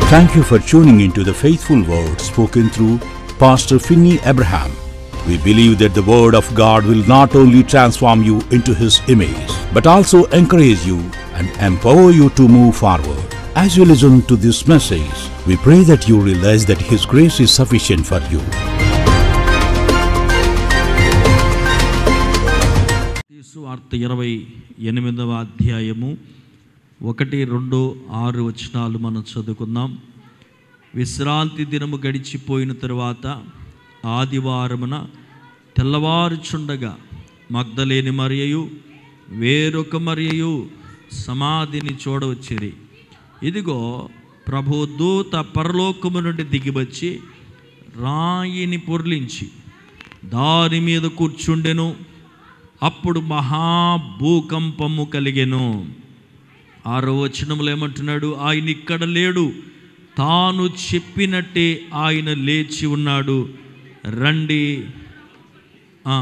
Thank you for tuning into the faithful word spoken through Pastor Finney Abraham. We believe that the word of God will not only transform you into his image, but also encourage you and empower you to move forward. As you listen to this message, we pray that you realize that his grace is sufficient for you. వార్త ఇరవై ఎనిమిదవ అధ్యాయము ఒకటి రెండు ఆరు వచనాలు మనం చదువుకుందాం విశ్రాంతి దినము గడిచిపోయిన తరువాత ఆదివారమున తెల్లవారుచుండగా మగ్ధలేని మరియయు వేరొక మరియయు సమాధిని చూడవచ్చిరి ఇదిగో ప్రభు దూత పరలోకము నుండి దిగివచ్చి రాయిని పొర్లించి దాని మీద కూర్చుండెను అప్పుడు మహాభూకంపము కలిగెను ఆరో వచనములు ఏమంటున్నాడు ఆయన ఇక్కడ లేడు తాను చెప్పినట్టే ఆయన లేచి ఉన్నాడు రండి ఆ,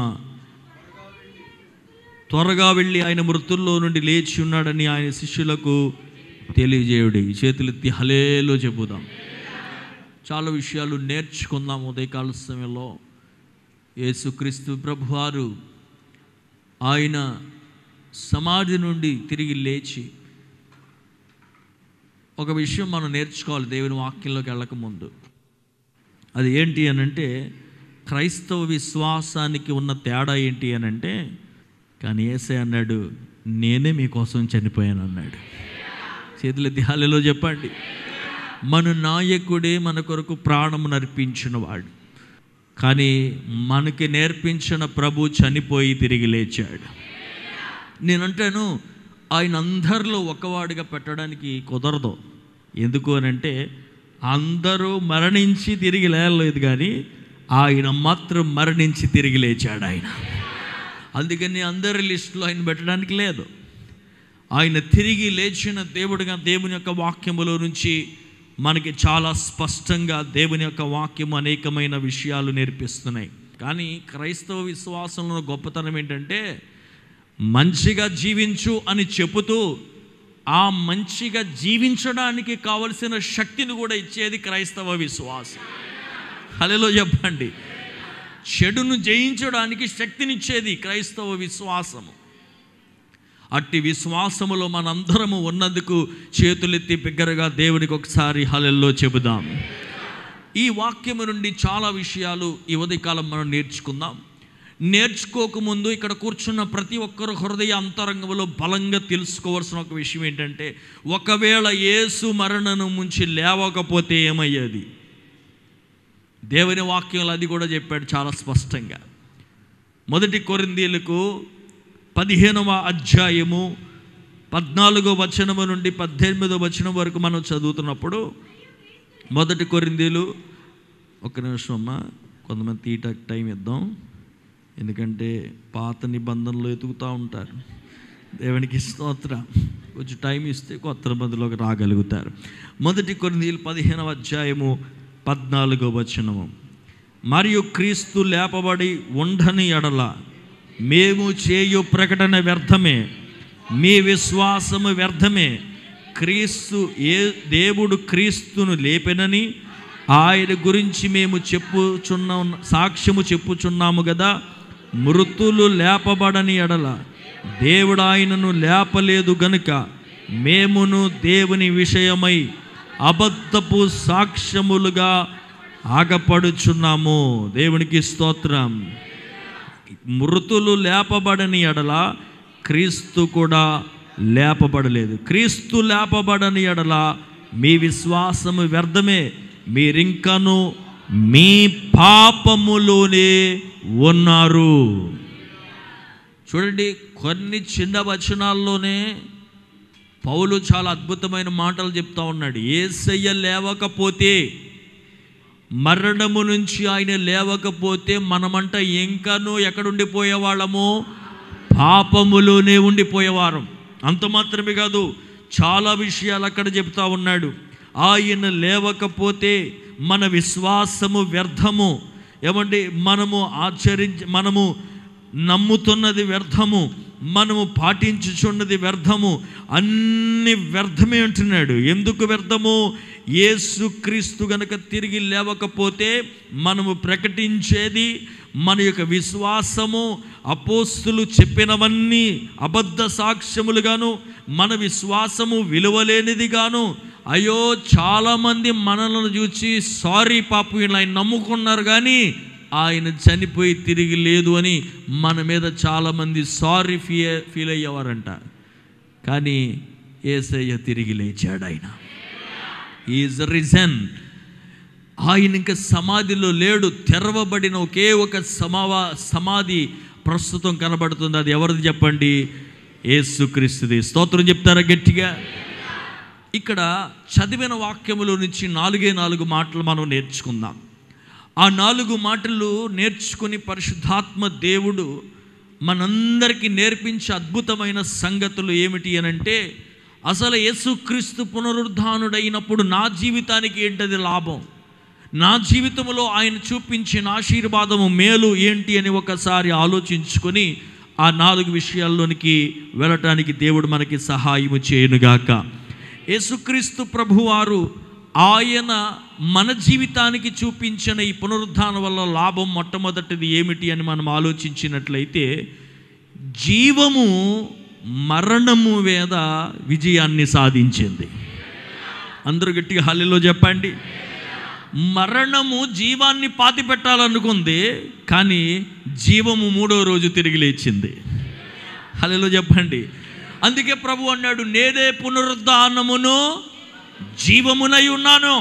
త్వరగా వెళ్ళి ఆయన మృతుల్లో నుండి లేచి ఉన్నాడని ఆయన శిష్యులకు తెలియజేయుడి చేతులెత్తి హలేలో చెబుదాం చాలా విషయాలు నేర్చుకుందాం ఉదయకాల సమయంలో యేసుక్రీస్తు ప్రభువారు ఆయన సమాధి నుండి తిరిగి లేచి ఒక విషయం మనం నేర్చుకోవాలి దేవుని వాక్యంలోకి వెళ్ళక ముందు అది ఏంటి అని అంటే క్రైస్తవ విశ్వాసానికి ఉన్న తేడా ఏంటి అని అంటే కానీ ఏసే అన్నాడు నేనే మీకోసం చనిపోయాను అన్నాడు చేతుల ధ్యాలలో చెప్పండి మన నాయకుడే మన కొరకు ప్రాణము నర్పించిన వాడు కానీ మనకి నేర్పించిన ప్రభు చనిపోయి తిరిగి లేచాడు నేనంటాను ఆయన అందరిలో ఒకవాడిగా పెట్టడానికి కుదరదు ఎందుకు అని అంటే అందరూ మరణించి తిరిగి లేలేదు కానీ ఆయన మాత్రం మరణించి తిరిగి లేచాడు ఆయన అందుకని అందరి లిస్టులో ఆయన పెట్టడానికి లేదు ఆయన తిరిగి లేచిన దేవుడిగా దేవుని యొక్క వాక్యములో నుంచి మనకి చాలా స్పష్టంగా దేవుని యొక్క వాక్యం అనేకమైన విషయాలు నేర్పిస్తున్నాయి కానీ క్రైస్తవ విశ్వాసంలో గొప్పతనం ఏంటంటే మంచిగా జీవించు అని చెబుతూ ఆ మంచిగా జీవించడానికి కావలసిన శక్తిని కూడా ఇచ్చేది క్రైస్తవ విశ్వాసం హలో చెప్పండి చెడును జయించడానికి శక్తినిచ్చేది క్రైస్తవ విశ్వాసము అట్టి విశ్వాసములో మనందరము ఉన్నందుకు చేతులెత్తి బిగ్గరగా దేవునికి ఒకసారి హలెల్లో చెబుదాం ఈ వాక్యము నుండి చాలా విషయాలు ఈ ఉదయకాలం మనం నేర్చుకుందాం నేర్చుకోకముందు ఇక్కడ కూర్చున్న ప్రతి ఒక్కరు హృదయ అంతరంగంలో బలంగా తెలుసుకోవాల్సిన ఒక విషయం ఏంటంటే ఒకవేళ యేసు మరణను ముంచి లేవకపోతే ఏమయ్యేది దేవుని వాక్యంలో అది కూడా చెప్పాడు చాలా స్పష్టంగా మొదటి కొరిందీలకు పదిహేనవ అధ్యాయము పద్నాలుగో వచనము నుండి పద్దెనిమిదో వచనం వరకు మనం చదువుతున్నప్పుడు మొదటి కొరిందీలు ఒక నిమిషం అమ్మ కొంతమంది తీట టైం ఇద్దాం ఎందుకంటే పాత నిబంధనలు ఎతుకుతూ ఉంటారు దేవునికి స్తోత్ర కొంచెం టైం ఇస్తే కొత్త నిబంధనలోకి రాగలుగుతారు మొదటి కొరిందీలు పదిహేనవ అధ్యాయము పద్నాలుగో వచనము మరియు క్రీస్తు లేపబడి ఉండని ఎడల మేము చేయు ప్రకటన వ్యర్థమే మీ విశ్వాసము వ్యర్థమే క్రీస్తు ఏ దేవుడు క్రీస్తును లేపెనని ఆయన గురించి మేము చెప్పుచున్న సాక్ష్యము చెప్పుచున్నాము కదా మృతులు లేపబడని ఎడల దేవుడు ఆయనను లేపలేదు గనుక మేమును దేవుని విషయమై అబద్ధపు సాక్ష్యములుగా ఆగపడుచున్నాము దేవునికి స్తోత్రం మృతులు లేపబడని ఎడల క్రీస్తు కూడా లేపబడలేదు క్రీస్తు లేపబడని ఎడల మీ విశ్వాసము వ్యర్థమే మీరింకను మీ పాపములోనే ఉన్నారు చూడండి కొన్ని చిన్న వచనాల్లోనే పౌలు చాలా అద్భుతమైన మాటలు చెప్తా ఉన్నాడు ఏసయ్య లేవకపోతే మరణము నుంచి ఆయన లేవకపోతే మనమంట ఇంకనూ ఎక్కడుండిపోయేవాళ్ళము పాపములోనే ఉండిపోయేవారం అంత మాత్రమే కాదు చాలా విషయాలు అక్కడ చెప్తా ఉన్నాడు ఆయన లేవకపోతే మన విశ్వాసము వ్యర్థము ఏమండి మనము ఆచరించి మనము నమ్ముతున్నది వ్యర్థము మనము పాటించుచున్నది వ్యర్థము అన్ని వ్యర్థమే అంటున్నాడు ఎందుకు వ్యర్థము యేసుక్రీస్తు గనక తిరిగి లేవకపోతే మనము ప్రకటించేది మన యొక్క విశ్వాసము అపోస్తులు చెప్పినవన్నీ అబద్ధ సాక్ష్యములుగాను మన విశ్వాసము విలువలేనిదిగాను అయ్యో చాలామంది మనలను చూసి సారీ పాపం ఇలా ఆయన నమ్ముకున్నారు కానీ ఆయన చనిపోయి తిరిగి లేదు అని మన మీద చాలామంది సారీ ఫీ ఫీల్ అయ్యేవారంట కానీ ఏసయ్య తిరిగి లేచాడు ఆయన ఈజ్ రిజన్ ఆయన ఇంకా సమాధిలో లేడు తెరవబడిన ఒకే ఒక సమావా సమాధి ప్రస్తుతం కనబడుతుంది అది ఎవరిది చెప్పండి ఏసుక్రీస్తుది స్తోత్రం చెప్తారా గట్టిగా ఇక్కడ చదివిన వాక్యములో నుంచి నాలుగే నాలుగు మాటలు మనం నేర్చుకుందాం ఆ నాలుగు మాటలు నేర్చుకుని పరిశుద్ధాత్మ దేవుడు మనందరికీ నేర్పించే అద్భుతమైన సంగతులు ఏమిటి అనంటే అసలు యేసుక్రీస్తు పునరుద్ధానుడైనప్పుడు నా జీవితానికి ఏంటది లాభం నా జీవితంలో ఆయన చూపించిన ఆశీర్వాదము మేలు ఏంటి అని ఒకసారి ఆలోచించుకొని ఆ నాలుగు విషయాల్లోనికి వెళ్ళటానికి దేవుడు మనకి సహాయము చేయనుగాక యేసుక్రీస్తు ప్రభువారు ఆయన మన జీవితానికి చూపించిన ఈ పునరుద్ధానం వల్ల లాభం మొట్టమొదటిది ఏమిటి అని మనం ఆలోచించినట్లయితే జీవము మరణము మీద విజయాన్ని సాధించింది అందరూ గట్టిగా హల్లిలో చెప్పండి మరణము జీవాన్ని పాతి పెట్టాలనుకుంది కానీ జీవము మూడో రోజు తిరిగి లేచింది హల్లిలో చెప్పండి అందుకే ప్రభు అన్నాడు నేనే పునరుద్ధానమును జీవమునై ఉన్నాను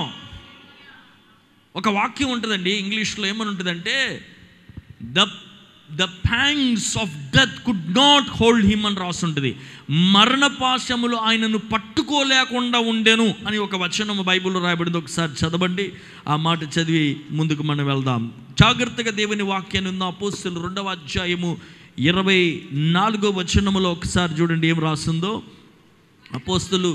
ఒక వాక్యం ఉంటుందండి ఇంగ్లీష్లో ఏమని ఉంటుందంటే the the pangs of death could not hold him అని రాసుంటుంది మరణపాశములు ఆయనను పట్టుకోలేకుండా ఉండెను అని ఒక వచనం బైబిల్లో రాయబడింది ఒకసారి చదవండి ఆ మాట చదివి ముందుకు మనం వెళ్దాం జాగ్రత్తగా దేవుని వాక్యాన్ని ఉన్న అపోస్తులు రెండవ అధ్యాయము ఇరవై నాలుగో వచనములో ఒకసారి చూడండి ఏం రాస్తుందో అపోస్తులు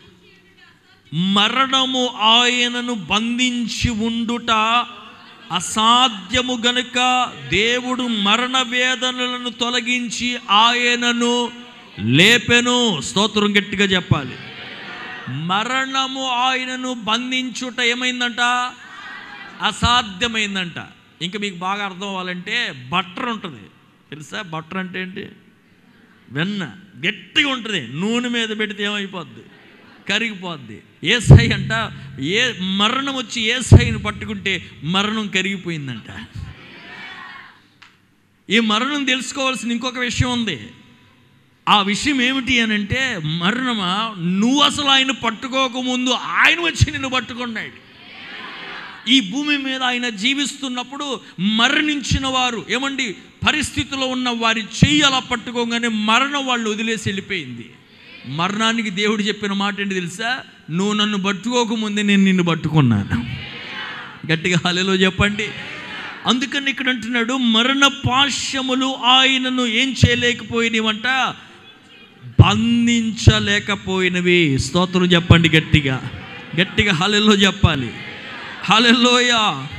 మరణము ఆయనను బంధించి ఉండుట అసాధ్యము గనుక దేవుడు మరణ వేదనలను తొలగించి ఆయనను లేపెను స్తోత్రం గట్టిగా చెప్పాలి మరణము ఆయనను బంధించుట ఏమైందంట అసాధ్యమైందంట ఇంకా మీకు బాగా అర్థం అవ్వాలంటే బట్టర్ ఉంటుంది తెలుసా బట్టర్ అంటే ఏంటి వెన్న గట్టిగా ఉంటుంది నూనె మీద పెడితే ఏమైపోద్ది కరిగిపోద్ది ఏసై అంట ఏ మరణం వచ్చి ఏసైని పట్టుకుంటే మరణం కరిగిపోయిందంట ఈ మరణం తెలుసుకోవాల్సిన ఇంకొక విషయం ఉంది ఆ విషయం ఏమిటి అని అంటే మరణమా నువ్వు అసలు ఆయన పట్టుకోకముందు ఆయన వచ్చి నిన్ను పట్టుకున్నాడు ఈ భూమి మీద ఆయన జీవిస్తున్నప్పుడు మరణించిన వారు ఏమండి పరిస్థితిలో ఉన్న వారి చెయ్యి అలా పట్టుకోగానే మరణం వాళ్ళు వదిలేసి వెళ్ళిపోయింది మరణానికి దేవుడు చెప్పిన మాట ఏంటి తెలుసా నువ్వు నన్ను పట్టుకోకముందే నేను నిన్ను పట్టుకున్నాను గట్టిగా హాలేలో చెప్పండి అందుకని ఇక్కడ అంటున్నాడు మరణ పాశ్యములు ఆయనను ఏం చేయలేకపోయినవంట బంధించలేకపోయినవి స్తోత్రం చెప్పండి గట్టిగా గట్టిగా హాలెల్లో చెప్పాలి హాలెల్లోయ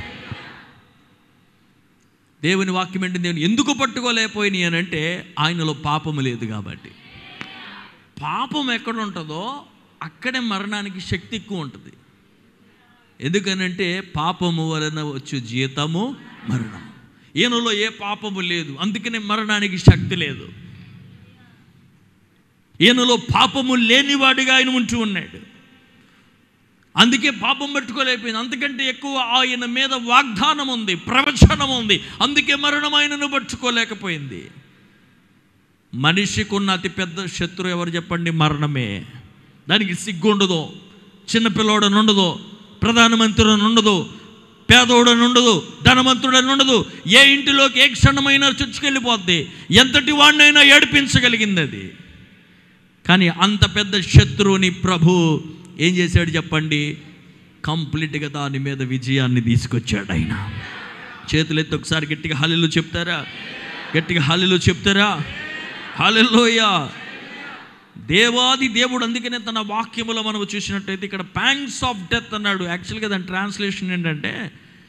దేవుని వాక్యం ఏంటి దేవుని ఎందుకు పట్టుకోలేకపోయినాయి అని అంటే ఆయనలో పాపము లేదు కాబట్టి పాపం ఎక్కడ ఉంటుందో అక్కడే మరణానికి శక్తి ఎక్కువ ఉంటుంది ఎందుకనంటే పాపము వలన వచ్చు జీతము మరణం ఈయనలో ఏ పాపము లేదు అందుకనే మరణానికి శక్తి లేదు ఈయనలో పాపము లేనివాడిగా ఆయన ఉంటూ ఉన్నాడు అందుకే పాపం పట్టుకోలేకపోయింది అంతకంటే ఎక్కువ ఆయన మీద వాగ్దానం ఉంది ప్రవచనం ఉంది అందుకే మరణం ఆయనను పట్టుకోలేకపోయింది మనిషికి ఉన్న అతిపెద్ద శత్రువు ఎవరు చెప్పండి మరణమే దానికి సిగ్గు ఉండదు చిన్నపిల్లోడని ఉండదు ప్రధానమంత్రి ఉండదు పేదోడని ఉండదు ధనవంతుడని ఉండదు ఏ ఇంటిలోకి ఏ క్షణమైనా చుచ్చుకెళ్ళిపోద్ది ఎంతటి వాడినైనా ఏడిపించగలిగింది అది కానీ అంత పెద్ద శత్రువుని ప్రభు ఏం చేశాడు చెప్పండి కంప్లీట్గా దాని మీద విజయాన్ని తీసుకొచ్చాడు ఆయన చేతులు ఎత్తి ఒకసారి గట్టిగా హాలీలో చెప్తారా గట్టిగా హాలీలో చెప్తారా హాలీలోయ దేవాది దేవుడు అందుకనే తన వాక్యములో మనం చూసినట్టయితే ఇక్కడ ప్యాంగ్స్ ఆఫ్ డెత్ అన్నాడు యాక్చువల్గా దాని ట్రాన్స్లేషన్ ఏంటంటే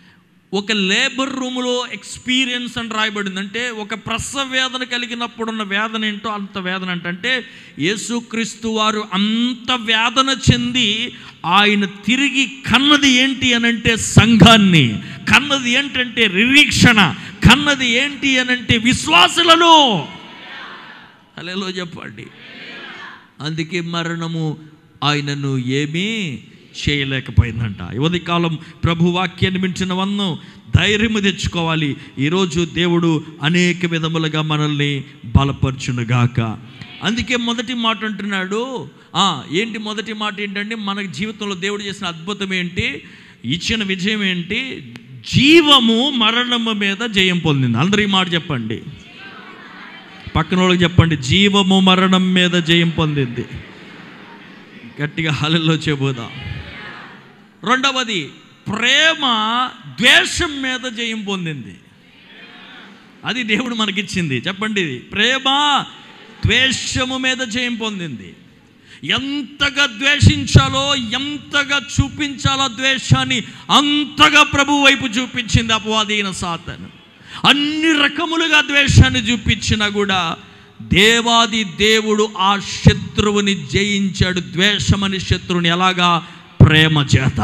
ఒక లేబర్ రూమ్లో ఎక్స్పీరియన్స్ అని రాయబడింది అంటే ఒక ప్రసవ వేదన కలిగినప్పుడు ఉన్న వేదన ఏంటో అంత వేదన అంటే యేసుక్రీస్తు వారు అంత వేదన చెంది ఆయన తిరిగి కన్నది ఏంటి అని అంటే సంఘాన్ని కన్నది ఏంటంటే నిరీక్షణ కన్నది ఏంటి అని అంటే విశ్వాసులను అలేలో చెప్పండి అందుకే మరణము ఆయనను ఏమీ చేయలేకపోయిందంట యువతి కాలం ప్రభు వాక్యాన్ని మించిన వన్నం ధైర్యము తెచ్చుకోవాలి ఈరోజు దేవుడు అనేక విధములుగా మనల్ని బలపరచునుగాక అందుకే మొదటి మాట అంటున్నాడు ఆ, ఏంటి మొదటి మాట ఏంటంటే మన జీవితంలో దేవుడు చేసిన అద్భుతం ఏంటి ఇచ్చిన విజయం ఏంటి జీవము మరణము మీద జయం పొందింది అందరూ ఈ మాట చెప్పండి పక్కన వాళ్ళకి చెప్పండి జీవము మరణం మీద జయం పొందింది గట్టిగా హలలో చెబుదాం రెండవది ప్రేమ ద్వేషం మీద జయం పొందింది అది దేవుడు మనకిచ్చింది చెప్పండి ఇది ప్రేమ ద్వేషము మీద జయం పొందింది ఎంతగా ద్వేషించాలో ఎంతగా చూపించాలో ద్వేషాన్ని అంతగా ప్రభు వైపు చూపించింది అపవాదీన సాతను అన్ని రకములుగా ద్వేషాన్ని చూపించినా కూడా దేవాది దేవుడు ఆ శత్రువుని జయించాడు ద్వేషమని శత్రువుని ఎలాగా ప్రేమ చేత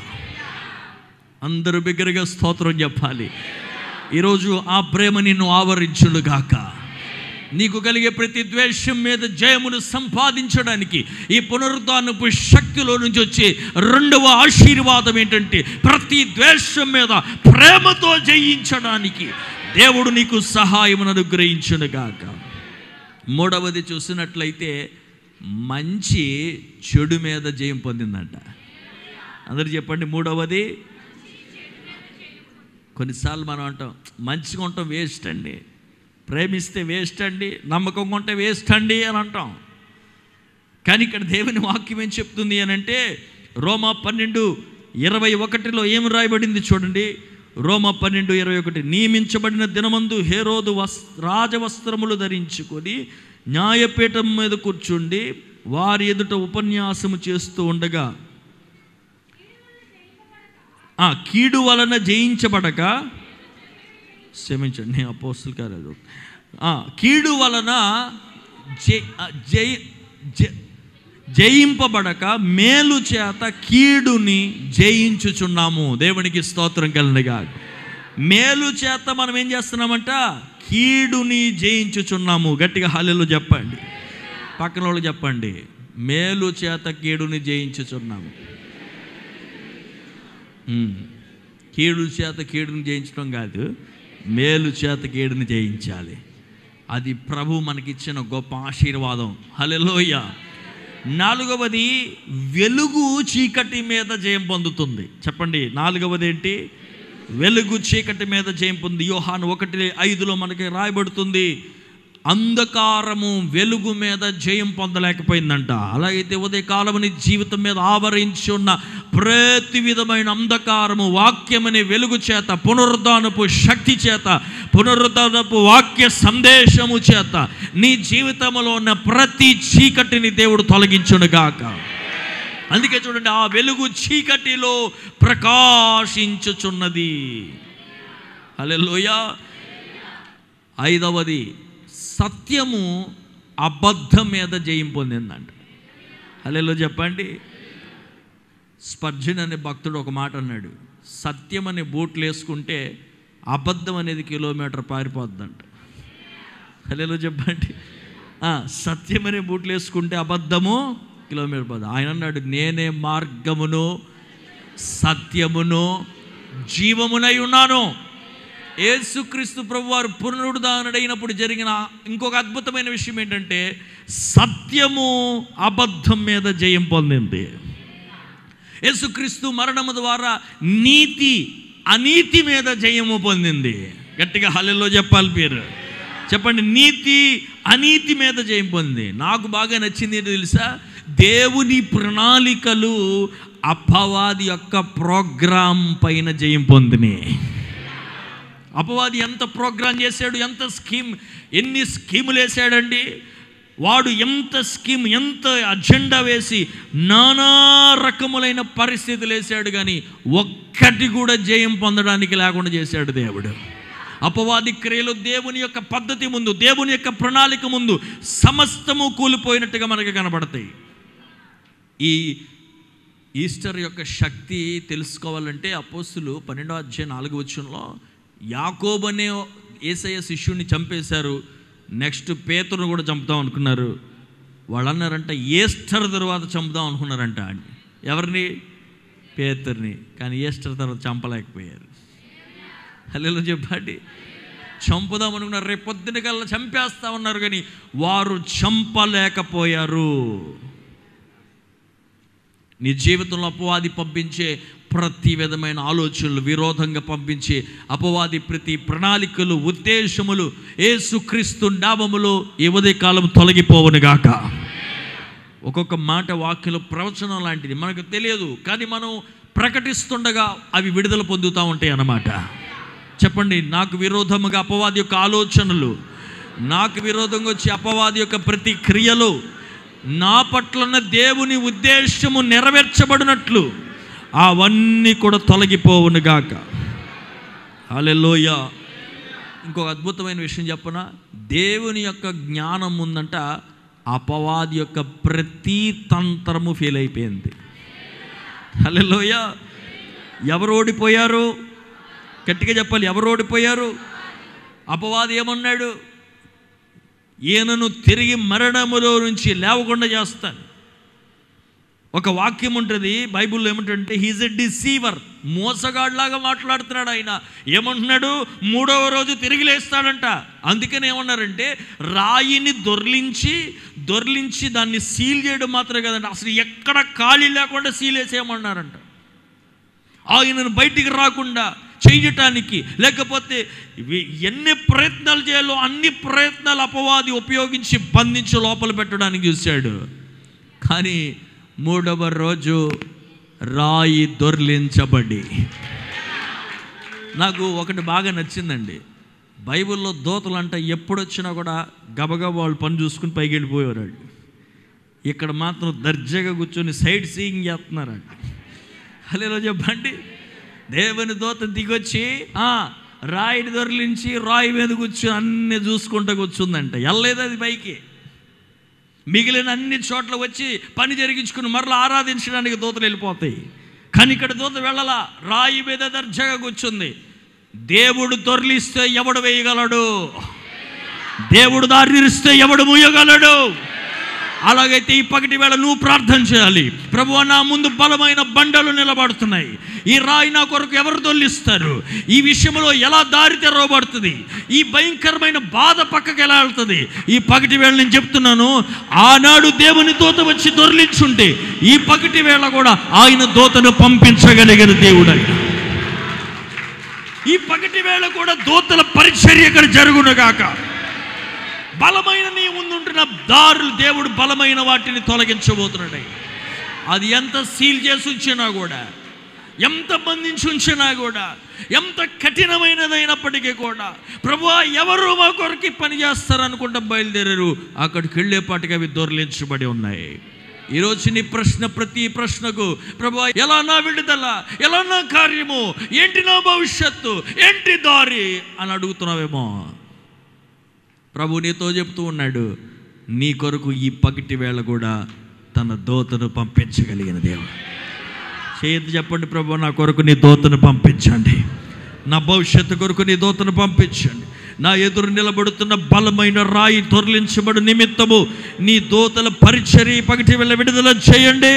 అందరూ బిగ్గరగా స్తోత్రం చెప్పాలి ఈరోజు ఆ ప్రేమ నిన్ను ఆవరించుడుగాక నీకు కలిగే ప్రతి ద్వేషం మీద జయమును సంపాదించడానికి ఈ పునరుద్ధానపు శక్తిలో నుంచి వచ్చే రెండవ ఆశీర్వాదం ఏంటంటే ప్రతి ద్వేషం మీద ప్రేమతో జయించడానికి దేవుడు నీకు సహాయమును అనుగ్రహించునుగాక మూడవది చూసినట్లయితే మంచి చెడు మీద జయం పొందిందంట అందరు చెప్పండి మూడవది కొన్నిసార్లు మనం అంటాం మంచిగా ఉంటాం వేస్ట్ అండి ప్రేమిస్తే వేస్ట్ అండి నమ్మకంగా ఉంటే వేస్ట్ అండి అని అంటాం కానీ ఇక్కడ దేవుని వాక్యం ఏం చెప్తుంది అని అంటే రోమా పన్నెండు ఇరవై ఒకటిలో ఏం రాయబడింది చూడండి రోమా పన్నెండు ఇరవై ఒకటి నియమించబడిన దినమందు హేరోదు వస్ రాజవస్త్రములు ధరించుకొని న్యాయపీఠం మీద కూర్చుండి వారి ఎదుట ఉపన్యాసము చేస్తూ ఉండగా ఆ కీడు వలన జయించబడక క్షమించండి నేను అపోస్తుల కార్యాలు ఆ, కీడు వలన జై ఆ, జై జ- జయింపబడక మేలు చేత కీడుని జయించుచున్నాము దేవునికి స్తోత్రం కలినగా మేలు చేత మనం ఏం చేస్తున్నామంట కీడుని జయించుచున్నాము గట్టిగా హాలీలో చెప్పండి పక్కన వాళ్ళు చెప్పండి మేలు చేత కీడుని జయించుచున్నాము ఉమ్. కీడు చేత కీడుని జయించడం కాదు మేలు చేత కీడుని జయించాలి అది ప్రభు మనకిచ్చిన గొప్ప ఆశీర్వాదం హలెలోయ నాలుగవది వెలుగు చీకటి మీద జయం పొందుతుంది చెప్పండి నాలుగవది ఏంటి వెలుగు చీకటి మీద జయం పొంది యోహాను ఒకటి ఐదులో మనకి రాయబడుతుంది అంధకారము వెలుగు మీద జయం పొందలేకపోయిందంట అలాగైతే ఉదయకాలము నీ జీవితం మీద ఆవరించి ఉన్న ప్రతి విధమైన అంధకారము వాక్యమనే వెలుగు చేత పునరుద్ధానపు శక్తి చేత పునరుద్ధానపు వాక్య సందేశము చేత నీ జీవితంలో ఉన్న ప్రతి చీకటిని దేవుడు తొలగించునుగాక అందుకే చూడండి ఆ వెలుగు చీకటిలో ప్రకాశించుచున్నది హల్లెలూయా ఐదవది సత్యము అబద్ధం మీద జయం పొందిందంట హలో చెప్పండి స్పర్జన్ అనే భక్తుడు ఒక మాట అన్నాడు సత్యం అనే బూట్లు వేసుకుంటే అబద్ధం అనేది కిలోమీటర్ పారిపోద్దంట హలో చెప్పండి ఆ, సత్యం అనే బూట్లు వేసుకుంటే అబద్ధము కిలోమీటర్ పోదు ఆయన అన్నాడు నేనే మార్గమును సత్యమును జీవమునై ఉన్నాను యేసుక్రీస్తు ప్రభు వారు పునరుద్ధానుడైనప్పుడు జరిగిన ఇంకొక అద్భుతమైన విషయం ఏంటంటే సత్యము అబద్ధం మీద జయం పొందింది యేసుక్రీస్తు మరణము ద్వారా నీతి అనీతి మీద జయము పొందింది గట్టిగా హల్లెలో చెప్పాలి పేరు చెప్పండి నీతి అనీతి మీద జయం పొందింది నాకు బాగా నచ్చింది ఏంటో తెలుసా దేవుని ప్రణాళికలు అపవాది యొక్క ప్రోగ్రాం పైన జయం పొందినాయి అపవాది ఎంత ప్రోగ్రాం చేశాడు ఎంత స్కీమ్ ఎన్ని స్కీములు వేసాడండి వాడు ఎంత స్కీమ్ ఎంత అజెండా వేసి నానా రకములైన పరిస్థితులు వేశాడు కానీ ఒక్కటి కూడా జయం పొందడానికి లేకుండా చేశాడు దేవుడు అపవాది క్రియలు దేవుని యొక్క పద్ధతి ముందు దేవుని యొక్క ప్రణాళిక ముందు సమస్తము కూలిపోయినట్టుగా మనకి కనబడతాయి ఈ ఈస్టర్ యొక్క శక్తి తెలుసుకోవాలంటే అపోస్తులు పన్నెండో అధ్యాయం నాలుగు వచ్చంలో యాకోబు అనే ఏసయ్య శిష్యుడిని చంపేశారు నెక్స్ట్ పేతురును కూడా చంపుదాం అనుకున్నారు వాళ్ళు అన్నారంట ఈస్టర్ తర్వాత చంపుదాం అనుకున్నారంట ఎవరిని పేతుర్ని కానీ ఈస్టర్ తర్వాత చంపలేకపోయారు హలో చెప్పండి చంపుదాం అనుకున్నారు రేపు పొద్దున కల్లా చంపేస్తా ఉన్నారు కానీ వారు చంపలేకపోయారు నీ జీవితంలో అపవాది పంపించే ప్రతి విధమైన ఆలోచనలు విరోధంగా పంపించే అపవాది ప్రతి ప్రణాళికలు ఉద్దేశములు ఏసుక్రీస్తు నామములో ఈ ఉదయకాలం తొలగిపోవునుగాక ఒక్కొక్క మాట వాక్యలో ప్రవచనం లాంటిది మనకు తెలియదు కానీ మనం ప్రకటిస్తుండగా అవి విడుదల పొందుతూ ఉంటాయి అన్నమాట చెప్పండి నాకు విరోధముగా అపవాది యొక్క ఆలోచనలు నాకు విరోధంగా వచ్చే అపవాది యొక్క ప్రతి క్రియలు నా పట్లన్న దేవుని ఉద్దేశము నెరవేర్చబడినట్లు అవన్నీ కూడా తొలగిపోవునుగాక అలెలోయ ఇంకొక అద్భుతమైన విషయం చెప్పనా దేవుని యొక్క జ్ఞానం ఉందంట అపవాది యొక్క ప్రతి తంత్రము ఫెయిల్ అయిపోయింది హలోయ ఎవరు ఓడిపోయారు గట్టిగా చెప్పాలి ఎవరు ఓడిపోయారు అపవాది ఏమన్నాడు ఈయనను తిరిగి మరణములో నుంచి లేవకుండా చేస్తాను ఒక వాక్యం ఉంటుంది బైబిల్లో ఏమంటుంటే హీజ్ ఎ డిసీవర్ మోసగాడ్లాగా మాట్లాడుతున్నాడు ఆయన ఏమంటున్నాడు మూడవ రోజు తిరిగి లేస్తాడంట అందుకని ఏమన్నారంటే రాయిని దొర్లించి దొర్లించి దాన్ని సీల్ చేయడం మాత్రమే కదండి అసలు ఎక్కడ ఖాళీ లేకుండా సీల్ వేసేయమన్నారంట ఆయనను బయటికి రాకుండా చేయటానికి లేకపోతే ఇవి ఎన్ని ప్రయత్నాలు చేయాలో అన్ని ప్రయత్నాలు అపవాది ఉపయోగించి బంధించి లోపల పెట్టడానికి చూశాడు కానీ మూడవ రోజు రాయి దొర్లించబడి నాకు ఒకటి బాగా నచ్చిందండి బైబిల్లో దోతలు అంట ఎప్పుడు వచ్చినా కూడా గబగబా వాళ్ళు పని చూసుకుని పైకి వెళ్ళిపోయేవారు వాళ్ళు. ఇక్కడ మాత్రం దర్జాగా కూర్చొని సైడ్ సీయింగ్ చేస్తున్నారండి హలో చెప్పండి దేవుని దూత దిగొచ్చి ఆ, రాయిని దొరిలించి రాయి మీద కూర్చొని అన్ని చూసుకుంటూ కూర్చుందంట వెళ్ళలేదు అది పైకి మిగిలిన అన్ని చోట్ల వచ్చి పని జరిగించుకుని మరలా ఆరాధించడానికి దూతలు వెళ్ళిపోతాయి కానీ ఇక్కడ దూత వెళ్ళలా రాయి మీద దర్జాగా కూర్చుంది దేవుడు దొర్లిస్తే ఎవడు వేయగలడు దేవుడు దారిస్తే ఎవడు మూయగలడు అలాగైతే ఈ పగటి వేళ నువ్వు ప్రార్థన చేయాలి ప్రభు నా ముందు బలమైన బండలు నిలబడుతున్నాయి ఈ రాయి నా కొరకు ఎవరు దొల్లిస్తారు ఈ విషయంలో ఎలా దారి తెరవబడుతుంది ఈ భయంకరమైన బాధ పక్కకి ఎలా వెళ్తుంది ఈ పగటి వేళ నేను చెప్తున్నాను ఆనాడు దేవుని దూత వచ్చి దొర్లించుంటే ఈ పగటి వేళ కూడా ఆయన దూతను పంపించగలిగిన దేవుడు ఆయన ఈ పగటి వేళ కూడా దూతల పరిచర్య ఇక్కడ జరుగునుగాక బలమైన నీ ముందుంటున్న దారులు దేవుడు బలమైన వాటిని తొలగించబోతున్నాడు అది ఎంత సీల్ చేసి ఉంచినా కూడా ఎంత బంధించి ఉంచినా కూడా ఎంత కఠినమైనదైనప్పటికీ కూడా ప్రభు ఎవరు మా కొరకు పని చేస్తారనుకుంటా బయలుదేరారు అక్కడికి వెళ్ళేపాటికి అవి దొర్లించబడి ఉన్నాయి ఈరోజు నీ ప్రశ్న ప్రతి ప్రశ్నకు ప్రభు ఎలా నా విడుదల ఎలా నా కార్యము ఏంటి నా భవిష్యత్తు ఏంటి దారి అని అడుగుతున్నావేమో ప్రభు నీతో చెప్తూ ఉన్నాడు నీ కొరకు ఈ పగిటి వేళ కూడా తన దోతను పంపించగలిగిన దేవుడు చేయొద్దు చెప్పండి ప్రభు నా కొరకు నీ దోతను పంపించండి నా భవిష్యత్తు కొరకు నీ దోతను పంపించండి నా ఎదురు నిలబడుతున్న బలమైన రాయి తొరలించబడు నిమిత్తము నీ దోతల పరిచర్య పగిటి వేళ విడుదల చేయండి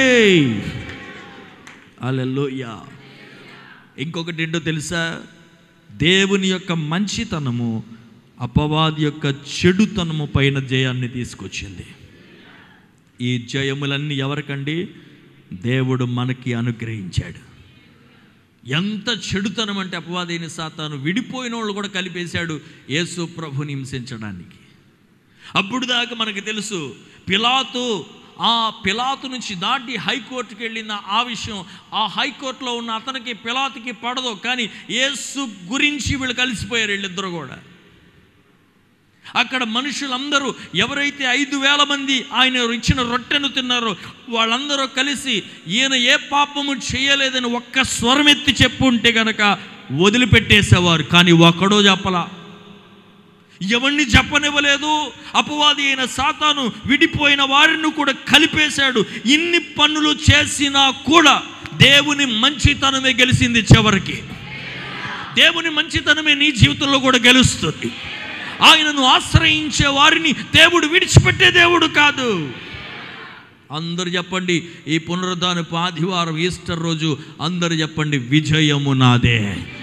అలెల్లోయా ఇంకొకటి ఏంటో తెలుసా దేవుని యొక్క మంచితనము అపవాది యొక్క చెడుతనము పైన జయాన్ని తీసుకొచ్చింది ఈ జయములన్నీ ఎవరికండి దేవుడు మనకి అనుగ్రహించాడు ఎంత చెడుతనం అంటే అపవాదైన సాతాను విడిపోయిన వాళ్ళు కూడా కలిపేశాడు యేసు ప్రభుని హింసించడానికి అప్పుడు దాకా మనకు తెలుసు పిలాతు ఆ పిలాతు నుంచి దాటి హైకోర్టుకి వెళ్ళిన ఆ విషయం ఆ హైకోర్టులో ఉన్న అతనికి పిలాతుకి పడదు కానీ యేసు గురించి వీళ్ళు కలిసిపోయారు వీళ్ళిద్దరు కూడా అక్కడ మనుషులందరూ ఎవరైతే ఐదు వేల మంది ఆయన ఇచ్చిన రొట్టెను తిన్నారో వాళ్ళందరూ కలిసి ఈయన ఏ పాపము చేయలేదని ఒక్క స్వరమెత్తి చెప్పు ఉంటే గనక వదిలిపెట్టేసేవారు కానీ ఒక్కడో చెప్పలా ఎవరిని చెప్పనివ్వలేదు అపవాది అయిన సాతాను విడిపోయిన వారిని కూడా కలిపేశాడు ఇన్ని పనులు చేసినా కూడా దేవుని మంచితనమే గెలిచింది చివరికి దేవుని మంచితనమే నీ జీవితంలో కూడా గెలుస్తుంది ఆయనను ఆశ్రయించే వారిని దేవుడు విడిచిపెట్టే దేవుడు కాదు అందరు చెప్పండి ఈ పునరుద్ధానపు ఆదివారం ఈస్టర్ రోజు అందరు చెప్పండి విజయము నాదే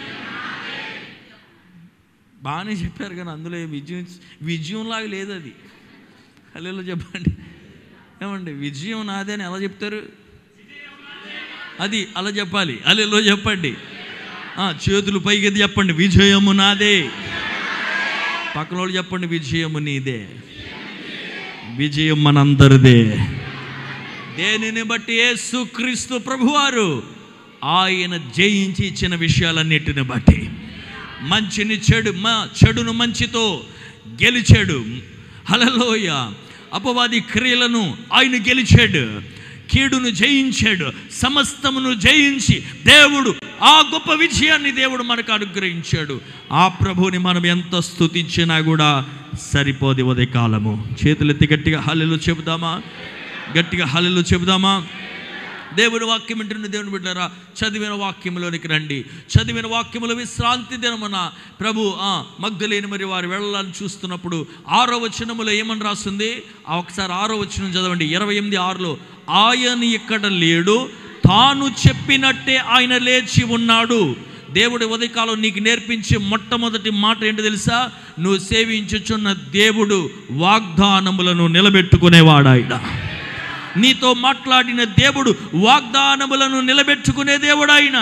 బాగానే చెప్పారు కానీ అందులో ఏ విజయం విజయంలాగా లేదు అది హలో చెప్పండి ఏమండి విజయం నాదే అని ఎలా చెప్తారు అది అలా చెప్పాలి అల్లెలో చెప్పండి ఆ, చేతులు పైకి చెప్పండి విజయము నాదే పక్కన వాళ్ళు చెప్పండి విజయము నీదే విజయం మనందరిదే దేనిని బట్టి యేసుక్రీస్తు ప్రభువారు ఆయన జయించి ఇచ్చిన విషయాలన్నిటిని బట్టి మంచిని చెడు మా చెడును మంచితో గెలిచాడు హలలోయ అపవాది క్రియలను ఆయన గెలిచాడు కీడును జయించాడు సమస్తమును జయించి దేవుడు ఆ గొప్ప విజయాన్ని దేవుడు మనకు అనుగ్రహించాడు ఆ ప్రభువుని మనం ఎంత స్తుతించినా కూడా సరిపోదు ఉదయ కాలము చేతులెత్తి గట్టిగా హల్లెలు చెబుదామా గట్టిగా హల్లెలు చెబుదామా దేవుని వాక్యం వింటున్న దేవుని బిడ్డారా చదివిన వాక్యములోనికి రండి చదివిన వాక్యముల విశ్రాంతి దినమున ప్రభు ఆ మగ్ధలేని మరి వారు వెళ్ళాలని చూస్తున్నప్పుడు ఆరో వచనములో ఏమని రాస్తుంది ఆ ఒకసారి ఆరో వచనం చదవండి ఇరవై ఎనిమిది ఆరులో ఆయన ఇక్కడ లేడు తాను చెప్పినట్టే ఆయన లేచి ఉన్నాడు దేవుడి ఉదయకాలం నీకు నేర్పించే మొట్టమొదటి మాట ఏంటో తెలుసా నువ్వు సేవించుచున్న దేవుడు వాగ్దానములను నిలబెట్టుకునేవాడాయన నీతో మాట్లాడిన దేవుడు వాగ్దానములను నిలబెట్టుకునే దేవుడు ఆయన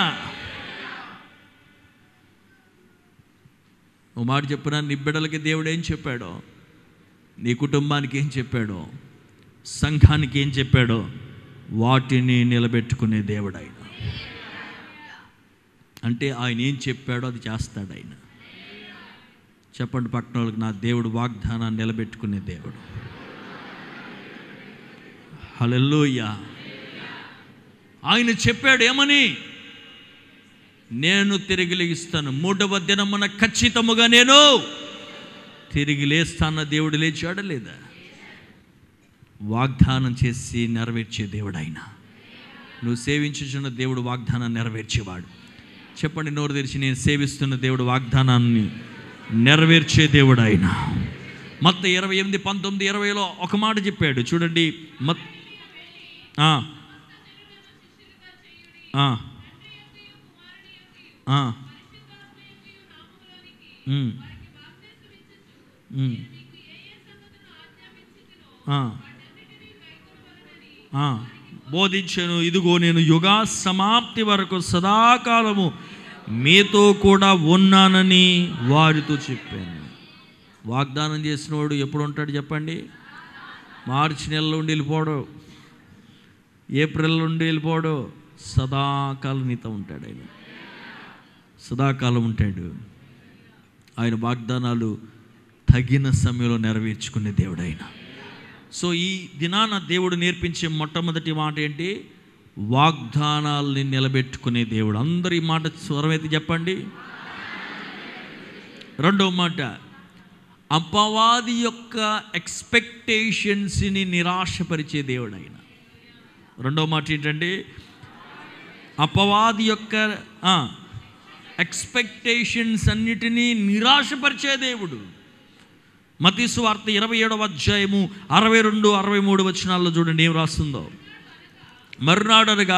ఓ మాట చెప్పిన నీ బిడ్డలకి దేవుడు ఏం చెప్పాడో నీ కుటుంబానికి ఏం చెప్పాడో సంఘానికి ఏం చెప్పాడో వాటిని నిలబెట్టుకునే దేవుడు ఆయన అంటే ఆయన ఏం చెప్పాడో అది చేస్తాడు ఆయన చెప్పండి పక్కన వాళ్ళకి నా దేవుడు వాగ్దానాన్ని నిలబెట్టుకునే దేవుడు హలెల్లుయ ఆయన చెప్పాడు ఏమని నేను తిరిగి లేగిస్తాను మూడవ దినమున ఖచ్చితముగా నేను తిరిగి లేస్తాన్న దేవుడు లేచాడా లేదా వాగ్దానం చేసి నెరవేర్చే దేవుడు ఆయన నువ్వు సేవించుచున్న దేవుడు వాగ్దానాన్ని నెరవేర్చేవాడు చెప్పండి నోరు తెరిచి నేను సేవిస్తున్న దేవుడు వాగ్దానాన్ని నెరవేర్చే దేవుడు ఆయన మత్త ఇరవై ఎనిమిది పంతొమ్మిది ఇరవైలో ఒక మాట చెప్పాడు చూడండి మత్ ఆ. ఆ. ఆ. ఉమ్. ఉమ్. ఆ. ఆ. బోధించను ఇదిగో నేను యుగా సమాప్తి వరకు సదాకాలము మీతో కూడా ఉన్నానని వారితో చెప్పాను వాగ్దానం చేసినవాడు ఎప్పుడు ఉంటాడు చెప్పండి మార్చి నెలలో ఉండి వెళ్ళిపోడు ఏప్రిల్ నుండి వెళ్ళిపోడు సదాకాలం నీతో ఉంటాడు ఆయన సదాకాలం ఉంటాడు ఆయన వాగ్దానాలు తగిన సమయంలో నెరవేర్చుకునే దేవుడు ఆయన సో ఈ దినాన దేవుడు నేర్పించే మొట్టమొదటి మాట ఏంటి వాగ్దానాల్ని నిలబెట్టుకునే దేవుడు అందరు ఈ మాట స్వరమైతే చెప్పండి రెండవ మాట అపవాది యొక్క ఎక్స్పెక్టేషన్స్ని నిరాశపరిచే దేవుడు ఆయన రెండవ మాట ఏంటంటే అపవాది యొక్క ఎక్స్పెక్టేషన్స్ అన్నిటినీ నిరాశపరిచే దేవుడు మతీసు వార్త ఇరవై ఏడవ అధ్యాయము అరవై రెండు అరవై మూడు వచనాల్లో చూడండి ఏం రాస్తుందో మరునాడనగా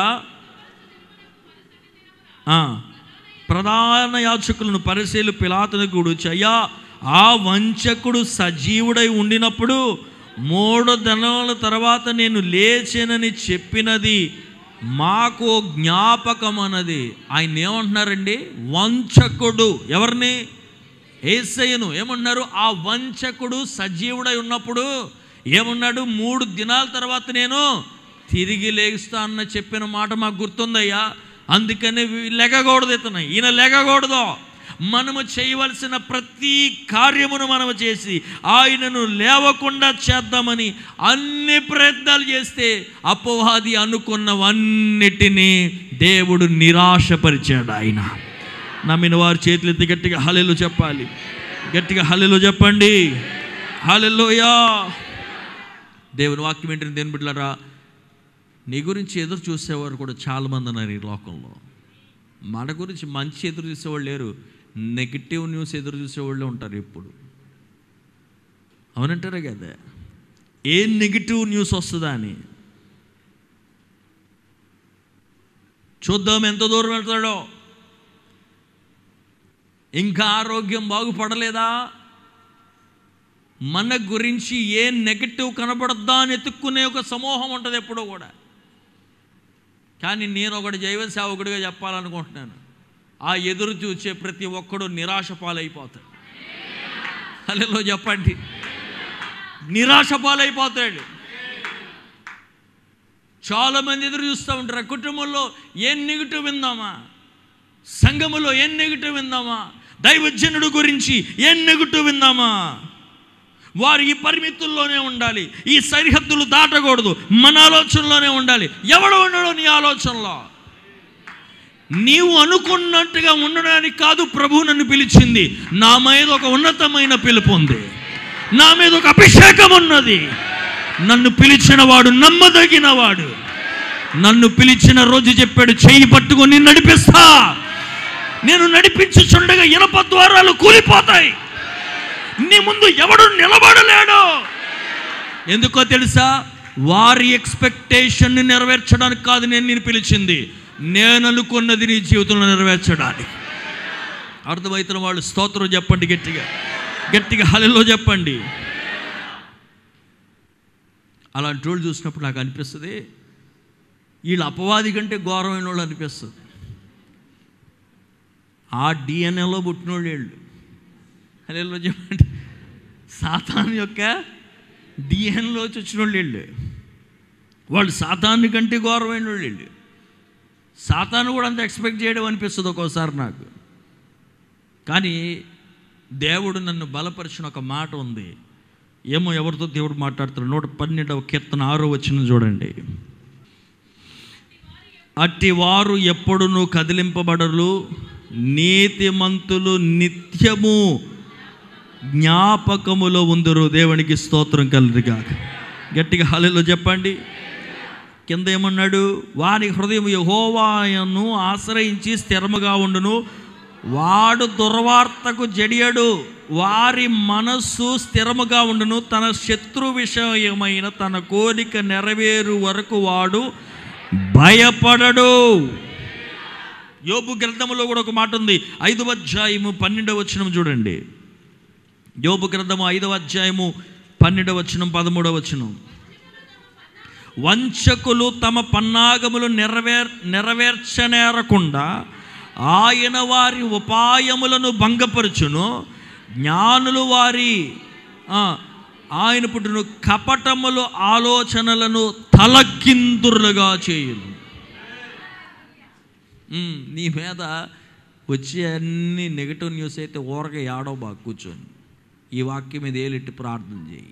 ఆ, ప్రధాన యాచకులను పరిశీలు పిలాతుని కూడుచి అయ్యా ఆ వంచకుడు సజీవుడై ఉండినప్పుడు మూడు దినాల తర్వాత నేను లేచానని చెప్పినది మాకు జ్ఞాపకం అన్నది ఆయన ఏమంటున్నారండి వంచకుడు ఎవరిని ఏసయ్యను ఏమన్నారు ఆ వంచకుడు సజీవుడై ఉన్నప్పుడు ఏమన్నాడు మూడు దినాల తర్వాత నేను తిరిగి లేస్తా అన్న చెప్పిన మాట మాకు గుర్తుందయ్యా అందుకని లెగకూడదు ఇతను ఈయన లెగకూడదు మనము చేయవలసిన ప్రతి కార్యమును మనము చేసి ఆయనను లేవకుండా చేద్దామని అన్ని ప్రయత్నాలు చేస్తే అపవాది అనుకున్నవన్నిటినీ దేవుడు నిరాశపరిచాడు ఆయన నమ్మిన వారు చేతులు ఎత్తి గట్టిగా హలెలు చెప్పాలి గట్టిగా హలెలు చెప్పండి హలెలోయా దేవుని వాక్యం ఏంటని దేని బిడ్డలారా నీ గురించి ఎదురు చూసేవారు కూడా చాలామంది ఉన్నారు ఈ లోకంలో మన గురించి మంచి ఎదురు చూసేవాళ్ళు లేరు నెగిటివ్ న్యూస్ ఎదురు చూసేవాళ్ళే ఉంటారు ఎప్పుడు అవునంటారా కదా ఏ నెగిటివ్ న్యూస్ వస్తుందా అని చూద్దాం ఎంత దూరం వెళ్తాడో ఇంకా ఆరోగ్యం బాగుపడలేదా మన గురించి ఏ నెగటివ్ కనబడద్దా అని ఎత్తుక్కునే ఒక సమూహం ఉంటుంది ఎప్పుడో కూడా కానీ నేను ఒకటి జైవ సేవకుడిగా చెప్పాలనుకుంటున్నాను ఆ ఎదురు చూసే ప్రతి ఒక్కడు నిరాశ పాలైపోతాడు అల్లెలో చెప్పండి నిరాశ పాలైపోతాడు చాలామంది ఎదురు చూస్తూ ఉంటారు కుటుంబంలో ఏం నెగిటివ్ విందామా సంఘములో ఏం నెగిటివ్ విందామా దైవజనుడు గురించి ఏం నెగిటివ్ విందామా వారు ఈ పరిమితుల్లోనే ఉండాలి ఈ సరిహద్దులు దాటకూడదు మన ఆలోచనలోనే ఉండాలి ఎవడు ఉండడు నీ ఆలోచనలో నీవు అనుకున్నట్టుగా ఉండడానికి కాదు ప్రభు నన్ను పిలిచింది నా మీద ఒక ఉన్నతమైన పిలుపు ఉంది నా మీద ఒక అభిషేకం ఉన్నది నన్ను పిలిచిన వాడు నమ్మదగిన వాడు నన్ను పిలిచిన రోజు చెప్పాడు చెయ్యి పట్టుకొని నడిపిస్తా నేను నడిపించుచుండగా ఇనప ద్వారాలు కూలిపోతాయి నీ ముందు ఎవడు నిలబడలేడు ఎందుకో తెలుసా వారి ఎక్స్పెక్టేషన్ని నెరవేర్చడానికి కాదు నేను నేను పిలిచింది నేను అనుకున్నది నీ జీవితంలో నెరవేర్చడానికి అర్థమవుతున్న వాళ్ళు స్తోత్రం చెప్పండి గట్టిగా గట్టిగా హలిలో చెప్పండి అలాంటి వాళ్ళు చూసినప్పుడు నాకు అనిపిస్తుంది వీళ్ళు అపవాది కంటే ఘోరమైన వాళ్ళు అనిపిస్తుంది ఆ డిఎన్ఏలో పుట్టిన వాళ్ళు వీళ్ళు హలో చెప్పండి సాతాన్ యొక్క డిఎన్లో వచ్చిన వాళ్ళు వీళ్ళు వాళ్ళు సాతాను కంటే ఘోరమైన వాళ్ళు వీళ్ళు సాతాను కూడా అంత ఎక్స్పెక్ట్ చేయడం అనిపిస్తుంది ఒక్కోసారి నాకు కానీ దేవుడు నన్ను బలపరిచిన ఒక మాట ఉంది ఏమో ఎవరితో దేవుడు మాట్లాడుతున్నాడు నూట పన్నెండవ కీర్తన ఆరో వచ్చిన చూడండి అట్టి వారు ఎప్పుడును కదిలింపబడరు నీతిమంతులు నిత్యము జ్ఞాపకములో ఉందరు దేవునికి స్తోత్రం కలదుగా గట్టిగా హలలో చెప్పండి కింద ఏమన్నాడు వారి హృదయం యహోవాయను ఆశ్రయించి స్థిరముగా ఉండును వాడు దుర్వార్తకు జడియడు వారి మనస్సు స్థిరముగా ఉండును తన శత్రు విషయమైన తన కోరిక నెరవేరు వరకు వాడు భయపడడు యోబు గ్రంథములో కూడా ఒక మాట ఉంది ఐదవ అధ్యాయము పన్నెండవ వచనం చూడండి యోబు గ్రంథము ఐదవ అధ్యాయము పన్నెండవ వచనం పదమూడవ వచనం వంచకులు తమ పన్నాగములు నెరవేర్ నెరవేర్చనేరకుండా ఆయన వారి ఉపాయములను భంగపరచును జ్ఞానులు వారి ఆ, ఆయన పుట్టిన కపటములు ఆలోచనలను తలకిందురులుగా చేయును ఉమ్, నీ మీద వచ్చే అన్ని నెగటివ్ న్యూస్ అయితే ఊరగా ఏడో బాగా కూర్చొని ఈ వాక్యం మీద ఏలిట్టి ప్రార్థన చేయి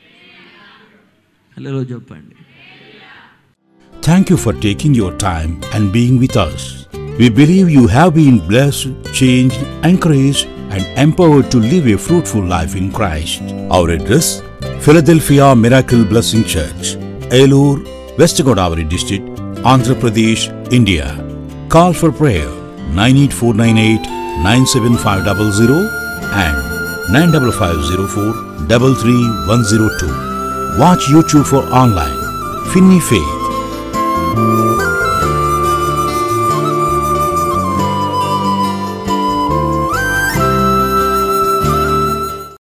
హలో చెప్పండి Thank you for taking your time and being with us. We believe you have been blessed, changed, encouraged, and empowered to live a fruitful life in Christ. Our address Philadelphia Miracle Blessing Church, Elur, West Godavari District, Andhra Pradesh, India. Call for prayer 98498 97500 and 95504 33102. Watch YouTube for online. Finny Faith.